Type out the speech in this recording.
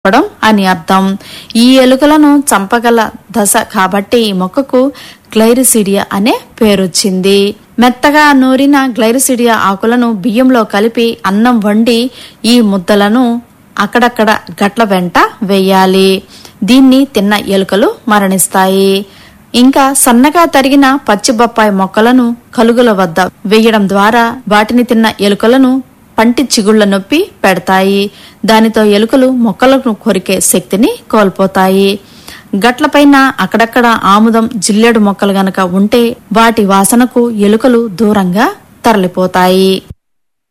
చెప్పడం అని అర్థం ఈ ఎలుకలను చంపగల దశ కాబట్టి ఈ మొక్కకు గ్లైరిసిడియా అనే పేరొచ్చింది మెత్తగా నూరిన గ్లైరిసిడియా ఆకులను బియ్యంలో కలిపి అన్నం వండి ఈ ముద్దలను అక్కడక్కడ గట్ల వెంట వేయాలి దీన్ని తిన్న ఎలుకలు మరణిస్తాయి ఇంకా సన్నగా తరిగిన పచ్చి బొప్పాయి మొక్కలను కలుగుల వద్ద వేయడం ద్వారా వాటిని తిన్న ఎలుకలను పంటి చిగుళ్ల నొప్పి పెడతాయి దానితో ఎలుకలు మొక్కలను కొరికే శక్తిని కోల్పోతాయి గట్లపైన అక్కడక్కడ ఆముదం జిల్లెడు మొక్కలు గనక ఉంటే వాటి వాసనకు ఎలుకలు దూరంగా తరలిపోతాయి